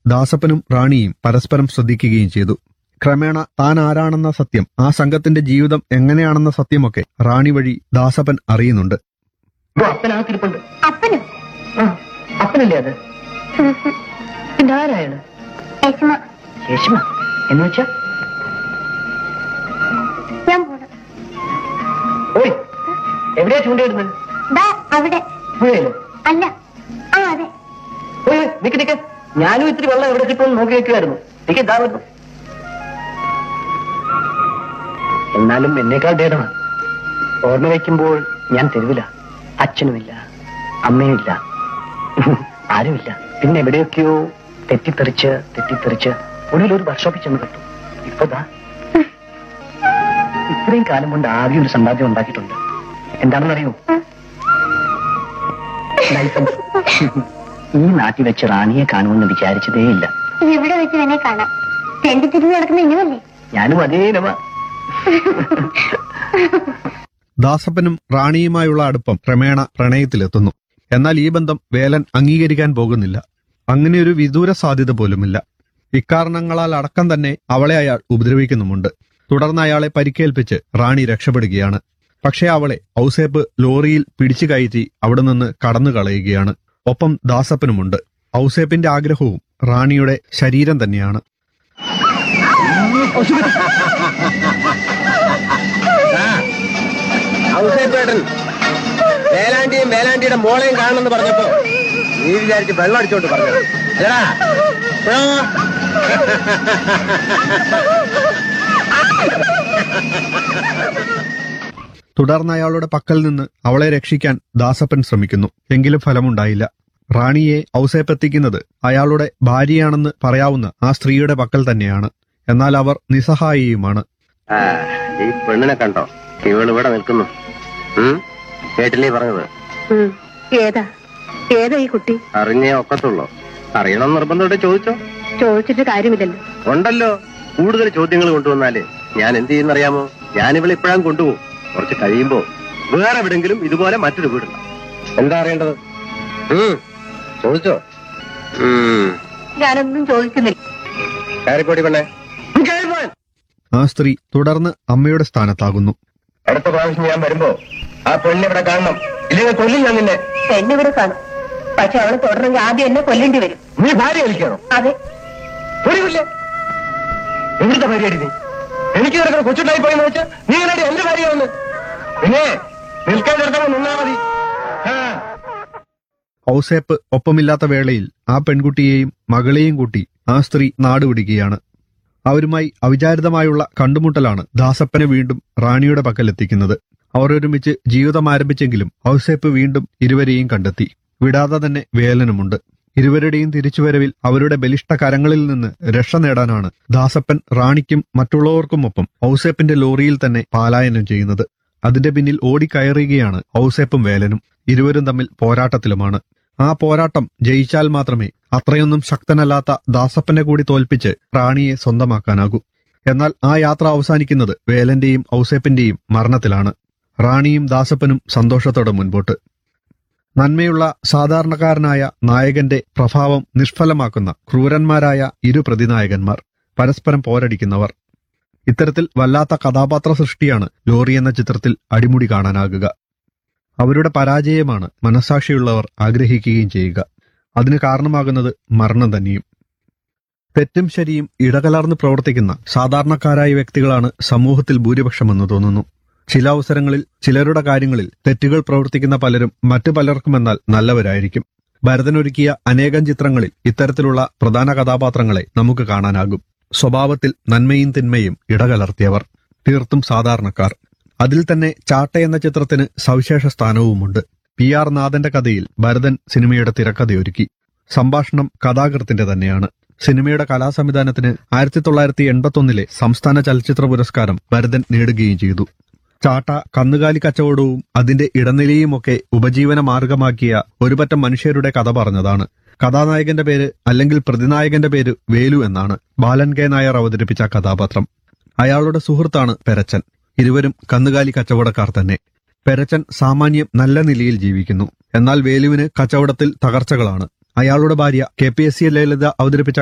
ദാസപ്പനും റാണിയും പരസ്പരം ശ്രദ്ധിക്കുകയും ചെയ്തു ക്രമേണ താൻ ആരാണെന്ന സത്യം ആ സംഘത്തിന്റെ ജീവിതം എങ്ങനെയാണെന്ന സത്യമൊക്കെ റാണി വഴി ദാസപ്പൻ അറിയുന്നുണ്ട് ഇപ്പൊ അപ്പനകത്തിരിപ്പുണ്ട് അപ്പനും ആ അപ്പനല്ലേ അത് പിന്നെ ആരായാണ് യശമ യശമ എന്ന് വെച്ചാ ഞാൻ പോണം ഓയ് എവിടെയാ ചൂണ്ടയിടുന്നത് ദാ അവിടെ പുഴയില് അല്ല ആ അതെ ഓയ് ഓയ്, നിക്ക് നിക്ക് ഞാനും ഇത്തിരി വെള്ളം എവിടെ കിട്ടുമെന്ന് നോക്കി വെക്കുമായിരുന്നു നിക്ക് ഇതാ വരുന്നു എന്നാലും എന്നേക്കാൾ ഭേദമാണ് ഓർമ്മ വയ്ക്കുമ്പോൾ ഞാൻ തെരുവില അച്ഛനുമില്ല അമ്മയുമില്ല ആരുമില്ല പിന്നെ എവിടെയൊക്കെയോ തെറ്റിത്തെറിച്ച് തെറ്റിത്തെറിച്ച് ഒടുവിൽ ഒരു വർക്ക്ഷോപ്പിൽ ചെന്ന് കിട്ടും ഇപ്പതാ ഇത്രയും കാലം കൊണ്ട് ആദ്യം ഒരു സമ്പാദ്യം ഉണ്ടാക്കിയിട്ടുണ്ട് എന്താണെന്നറിയോ ലൈസൻസ് ഈ നാട്ടിൽ വെച്ച് റാണിയെ കാണുമെന്ന് വിചാരിച്ചതേയില്ല ഇവിടെ വെച്ച് തന്നെ കാണാം തെണ്ടി തിരിഞ്ഞ് നടക്കുന്ന ഇനിയല്ലേ ഞാനും അതേ നമ ദാസപ്പനും റാണിയുമായുള്ള അടുപ്പം ക്രമേണ പ്രണയത്തിലെത്തുന്നു എന്നാൽ ഈ ബന്ധം വേലൻ അംഗീകരിക്കാൻ പോകുന്നില്ല അങ്ങനെയൊരു വിദൂര സാധ്യത പോലുമില്ല ഇക്കാരണങ്ങളാൽ അടക്കം തന്നെ അവളെ അയാൾ ഉപദ്രവിക്കുന്നുമുണ്ട് തുടർന്ന് അയാളെ പരിക്കേൽപ്പിച്ച് റാണി രക്ഷപ്പെടുകയാണ് പക്ഷേ അവളെ ഔസേപ്പ് ലോറിയിൽ പിടിച്ചു കയറ്റി അവിടെ നിന്ന് കടന്നു കളയുകയാണ് ഒപ്പം ദാസപ്പനുമുണ്ട് ഔസേപ്പിന്റെ ആഗ്രഹവും റാണിയുടെ ശരീരം തന്നെയാണ് ഔസേപ്പേട്ടൻ വേലാണ്ടിയും വേലാണ്ടിയുടെ മോളെയും കാണണമെന്ന് പറഞ്ഞപ്പോ നീ വിചാരിച്ച് വെള്ളം അടിച്ചോണ്ട് പറഞ്ഞു എടാ തുടർന്ന് അയാളുടെ പക്കൽ നിന്ന് അവളെ രക്ഷിക്കാൻ ദാസപ്പൻ ശ്രമിക്കുന്നു എങ്കിലും ഫലമുണ്ടായില്ല റാണിയെ ഔസേപ്പെത്തിക്കുന്നത് അയാളുടെ ഭാര്യയാണെന്ന് പറയാവുന്ന ആ സ്ത്രീയുടെ പക്കൽ തന്നെയാണ് എന്നാൽ അവർ നിസ്സഹായിയുമാണ് ആ, ഈ പെണ്ണിനെ കണ്ടോ ഇവൾ ഇവിടെ നിൽക്കുന്നു ഉം? കേട്ടില്ലേ പറഞ്ഞത് ഏതാ ഏതാ ഈ കുട്ടി അറിഞ്ഞേ ഒക്കത്തുള്ളൂ അറിയണം നിർബന്ധമായിട്ട് ചോദിച്ചോ ചോദിച്ചിട്ട് കാര്യമില്ലല്ലോ ഉണ്ടല്ലോ കൂടുതൽ ചോദ്യങ്ങൾ കൊണ്ടുവന്നാല് ഞാൻ എന്ത് ചെയ്യുന്നറിയാമോ ഞാൻ ഇവളെ ഇപ്പോഴാം കൊണ്ടുപോകും കുറച്ച് കഴിയുമ്പോ വേറെ എവിടെങ്കിലും ഇതുപോലെ മറ്റൊരു വീടുണ്ട് എന്താ അറിയേണ്ടത് ഉം. ചോദിച്ചോ ഉം. ഞാനൊന്നും ചോദിക്കുന്നില്ല കയറിപ്പോടി പെണ്ണേ കയറിപ്പോൻ. ആ സ്ത്രീ തുടർന്ന് അമ്മയുടെ സ്ഥാനത്താകുന്നു അടുത്ത പ്രാവശ്യം ഞാൻ വരുമ്പോ ആ പെണ്ണിനെ ഇവിടെ കാണണം ഇല്ലെങ്കിൽ കൊല്ലും ഞാൻ നിന്നെ പെണ്ണിവിടെ കാണും പക്ഷെ അവളെ തുടർന്നെങ്കിൽ ആദ്യം എന്നെ കൊല്ലേണ്ടി വരും നീ ഭാര്യ കളിക്കണോ അതെ ഒരില്ല എവിടുത്തെ ഭാര്യയാടി നീ എനിക്ക് കിടക്കുന്ന കൊച്ചുണ്ടായി പോയെന്ന് വെച്ചാൽ നീ എന്നാടി എന്റെ ഭാര്യ വന്ന് പിന്നെ നിൽക്കാൻ കിടക്കുമ്പോ നിന്നാ മതി ആ. ഔസേപ്പ് ഒപ്പമില്ലാത്ത വേളയിൽ ആ പെൺകുട്ടിയെയും മകളെയും കൂട്ടി ആ സ്ത്രീ നാടുവിടുകയാണ് അവരുമായി അവിചാരിതമായുള്ള കണ്ടുമുട്ടലാണ് ദാസപ്പനെ വീണ്ടും റാണിയുടെ പക്കലെത്തിക്കുന്നത് അവർ ഒരുമിച്ച് ജീവിതം ആരംഭിച്ചെങ്കിലും ഔസേപ്പ് വീണ്ടും ഇരുവരെയും കണ്ടെത്തി വിടാതെ തന്നെ വേലനുമുണ്ട് ഇരുവരുടെയും തിരിച്ചുവരവിൽ അവരുടെ ബലിഷ്ഠ കരങ്ങളിൽ നിന്ന് രക്ഷ നേടാനാണ് ദാസപ്പൻ റാണിക്കും മറ്റുള്ളവർക്കുമൊപ്പം ഔസേപ്പിന്റെ ലോറിയിൽ തന്നെ പാലായനം ചെയ്യുന്നത് അതിന്റെ പിന്നിൽ ഓടിക്കയറുകയാണ് ഔസേപ്പും വേലനും ഇരുവരും തമ്മിൽ പോരാട്ടത്തിലുമാണ് ആ പോരാട്ടം ജയിച്ചാൽ മാത്രമേ അത്രയൊന്നും ശക്തനല്ലാത്ത ദാസപ്പനെ കൂടി തോൽപ്പിച്ച് റാണിയെ സ്വന്തമാക്കാനാകൂ എന്നാൽ ആ യാത്ര അവസാനിക്കുന്നത് വേലന്റെയും ഔസേപ്പിന്റെയും മരണത്തിലാണ് റാണിയും ദാസപ്പനും സന്തോഷത്തോടെ മുൻപോട്ട് നന്മയുള്ള സാധാരണക്കാരനായ നായകന്റെ പ്രഭാവം നിഷ്ഫലമാക്കുന്ന ക്രൂരന്മാരായ ഇരു പ്രതിനായകന്മാർ പരസ്പരം പോരടിക്കുന്നവർ ഇത്തരത്തിൽ വല്ലാത്ത കഥാപാത്ര സൃഷ്ടിയാണ് ലോറി എന്ന ചിത്രത്തിൽ അടിമുടി കാണാനാകുക അവരുടെ പരാജയമാണ് മനസാക്ഷിയുള്ളവർ ആഗ്രഹിക്കുകയും ചെയ്യുക അതിന് കാരണമാകുന്നത് മരണം തന്നെയും തെറ്റും ശരിയും ഇടകലർന്ന് പ്രവർത്തിക്കുന്ന സാധാരണക്കാരായ വ്യക്തികളാണ് സമൂഹത്തിൽ ഭൂരിപക്ഷമെന്ന് തോന്നുന്നു ചില അവസരങ്ങളിൽ ചിലരുടെ കാര്യങ്ങളിൽ തെറ്റുകൾ പ്രവർത്തിക്കുന്ന പലരും മറ്റു പലർക്കുമെന്നാൽ നല്ലവരായിരിക്കും ഭരതനൊരുക്കിയ അനേകം ചിത്രങ്ങളിൽ ഇത്തരത്തിലുള്ള പ്രധാന കഥാപാത്രങ്ങളെ നമുക്ക് കാണാനാകും സ്വഭാവത്തിൽ നന്മയും തിന്മയും ഇടകലർത്തിയവർ തീർത്തും സാധാരണക്കാർ അതിൽ തന്നെ ചാട്ട എന്ന ചിത്രത്തിന് സവിശേഷ സ്ഥാനവുമുണ്ട് പി ആർ നാഥന്റെ കഥയിൽ ഭരതൻ സിനിമയുടെ തിരക്കഥയൊരുക്കി സംഭാഷണം കഥാകൃത്തിന്റെ തന്നെയാണ് സിനിമയുടെ കലാസംവിധാനത്തിന് ആയിരത്തി തൊള്ളായിരത്തി എൺപത്തൊന്നിലെ സംസ്ഥാന ചലച്ചിത്ര പുരസ്കാരം ഭരതൻ നേടുകയും ചെയ്തു ചാട്ട കന്നുകാലി കച്ചവടവും അതിന്റെ ഇടനിലയുമൊക്കെ ഉപജീവന മാർഗമാക്കിയ ഒരുപറ്റം മനുഷ്യരുടെ കഥ പറഞ്ഞതാണ് കഥാനായകന്റെ പേര് അല്ലെങ്കിൽ പ്രതിനായകന്റെ പേര് വേലു എന്നാണ് ബാലൻ കെ നായർ അവതരിപ്പിച്ച കഥാപാത്രം അയാളുടെ സുഹൃത്താണ് പെരച്ചൻ ഇരുവരും കന്നുകാലി കച്ചവടക്കാർ തന്നെ പെരച്ചൻ സാമാന്യം നല്ല നിലയിൽ ജീവിക്കുന്നു എന്നാൽ വേലുവിന് കച്ചവടത്തിൽ തകർച്ചകളാണ് അയാളുടെ ഭാര്യ K P S C Lalitha അവതരിപ്പിച്ച